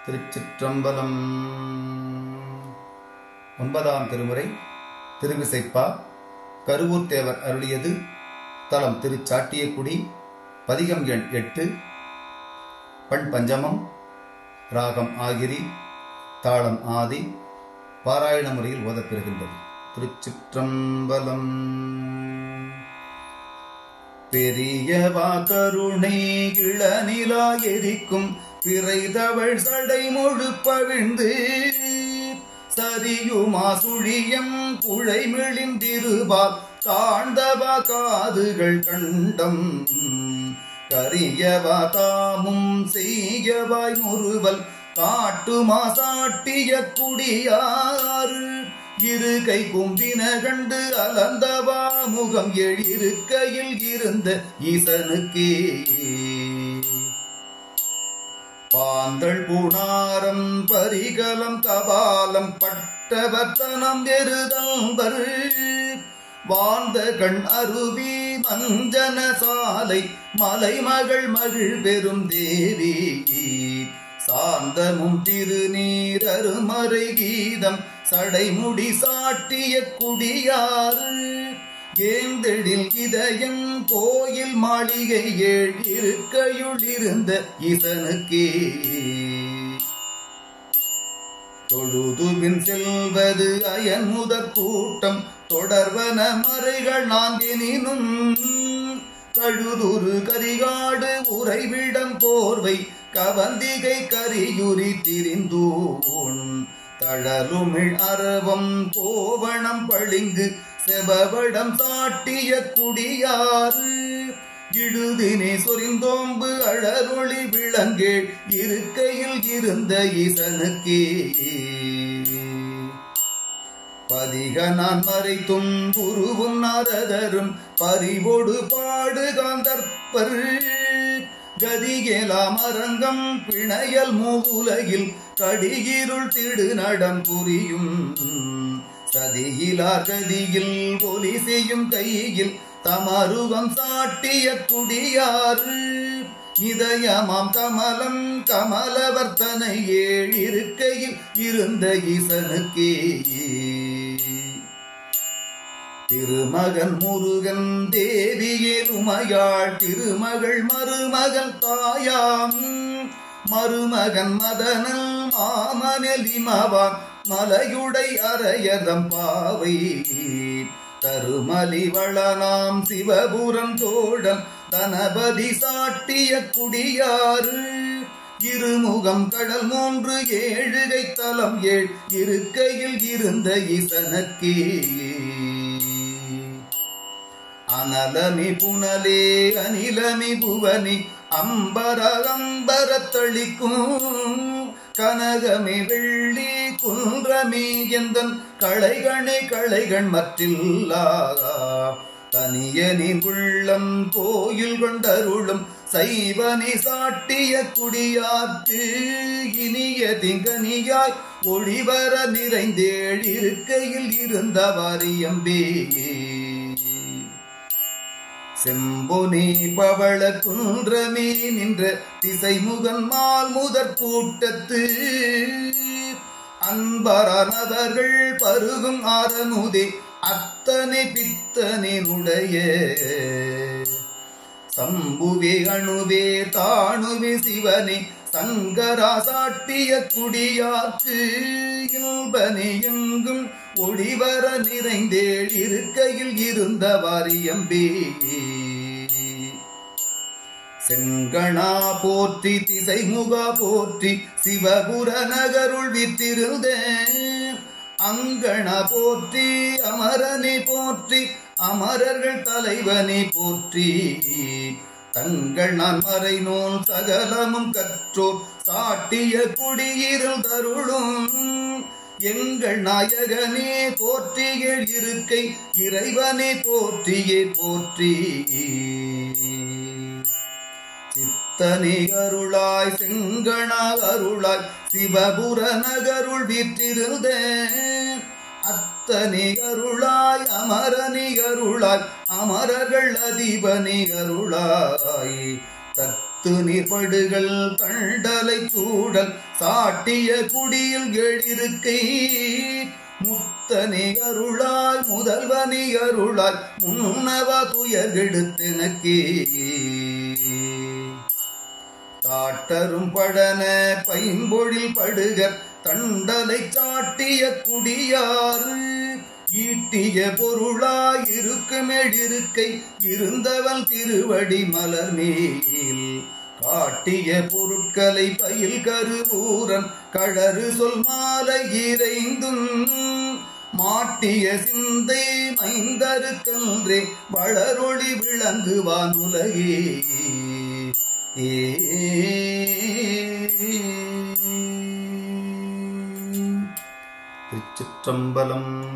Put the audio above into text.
திருச்சிற்றம்பலம் ஒன்பதாம் திருமுறை திருவிசைப்பா கருவூர் தேவர் அருளியது தலம் திருச்சாட்டியக்குடி பதிகம் எண் எட்டு பண் பஞ்சமம் ராகம் ஆகிரி தாளம் ஆதி பாராயண முறையில் ஓதப்பெறுகின்றது திருச்சிற்றம்பலம் பெரியவா கருணை இளநிலா எரிக்கும் பிறைதவள் சடை முழுப்பவிழ்ந்து சரியுமா சுழியம் குழை மெளிந்திருபால் தாழ்ந்தவா காதுகள் கண்டம் கரியவா தாமும் செய்யவாய் முறுவல் காட்டுமா சாட்டிய குடியாறு இரு கை கும்பின கண்டு அலந்தவா முகம் எழிருக்கையில் இருந்த ஈசனுக்கே பாந்தள் புணாரம் பரிகலம் கபாலம் பட்டவர்த்தனம் எருதம்பர் வாழ்ந்த கண் அருவி மஞ்சன சாலை மலைமகள் மகிழ் பெரும் தேவி சாந்தமும் திருநீர் அருமறை கீதம் சடைமுடி சாட்டிய குடியாறு ஏந்தெழில் இதயம் கோயில் மாளிகை ஏழ் இருக்கையுள் இருந்த ஈசனுக்கே தொழுதுபின் செல்வது அயன் முதற் கூட்டம் தொடர்வன மறைகள் நான்கினும் கழுதுரு கரிகாடு உறைவிடம் போர்வை கவந்திகை கரியுரி திரிந்தூன் தழலுமிழ் அரவம் கோவணம் பளிங்கு செபவடம் சாட்டிய குடியாறு இழுதினே சொரிந்தோம்பு அழறொளி விளங்கேள் இருக்கையில் இருந்த ஈசனுக்கே பதிக நான் மறைத்தும் குருவும் நாரதரும் பறிவொடு பாடு காந்தற்பர் கதிகேலாம் அரங்கம் பிணையல் மூவுலகில் கடிகிருள் திடு நடம் புரியும் சதியிலார் கதியில் ஒலி செய்யும் கையில் தமருகம் சாட்டிய குடியாறு இதயமாம் கமலம் கமலவர்த்தனை ஏழிருக்கையில் இருந்த ஈசனுக்கே திருமகன் முருகன் தேவியே உமையாள் திருமகள் மருமகன் தாயாம் மருமகன் மதனல் மாமனில் இமவான் மலையுடை அரையதம் பாவை தருமலி வளனாம் சிவபுரம் தோழன் தனபதி சாட்டிய குடியாறு இருமுகம் கடல் மூன்று ஏழுகை தலம் ஏழ் இருக்கையில் இருந்த ஈசனக்கே அனலமி புனலே அனிலமி புவனி அம்பர அம்பரத்தளிக்கும் கனகமே வெள்ளி குன்றமே எந்தன் களைகணை களைகள் மற்றில்லா தனியனி உள்ளம் கோயில் கொண்டருளும் சைவனி சாட்டிய குடியாற்று இனிய திங்கனியாய் ஒளிவர நிறைந்தேழிருக்கையில் இருந்த வாரியம்பே செம்பொனி பவள குன்றமே நின்ற திசைமுகன் மால் முதற் கூட்டத்து அன்பரானவர்கள் பருகும் ஆரமுதே அத்தனை பித்தனினுடைய சம்புவே அணுவே தாணுவே சிவனே சங்கரா சாட்டிய குடியாக்கு இல்பனே எங்கும் ஒளிவர நிறைந்தேள் இருக்கையில் இருந்த வாரியம்பே செங்கணா போற்றி திசைமுகா போற்றி சிவபுர நகருள் வித்திருந்த அங்கண போற்றி அமரனை போற்றி அமரர்கள் தலைவனை போற்றி தங்கள் நான் மறை நூல் சகலமும் கற்றோர் சாட்டிய குடியிருள் தருளும் எங்கள் நாயகனே போற்றிய இருக்கை இறைவனே போற்றியே போற்றி சித்தனே அருளாய் செங்கணா அருளாய் சிவபுர நகருள் வீற்றிருந்த அத்தனை அருளாய் அமரனி அருளாய் அமரர்கள் அதிபனி அருளாய் தத்த முத்து நீர்படுகள் தண்டலை சூடல் சாட்டிய குடியில் எழிருக்கை முத்தனி அருளாய் முதல்வனி அருளாய் முன்னவ துயர்கெடுத்தெனக்கே தாட்டரும் படன பைம்பொழில் படுகர் தண்டலை சாட்டிய குடியாறு ஈட்டிய பொருளாய் இருக்குமெழிருக்கை இருந்தவன் திருவடி மலர் மேல் காட்டிய பொருட்களை பயில் கருவூரன் கழறு சொல் மாலை இறைந்தும் மாட்டிய சிந்தை மைந்தருக்கன்றே வளரொளி விளங்குவான் உலகே ஏ திருச்சிற்றம்பலம்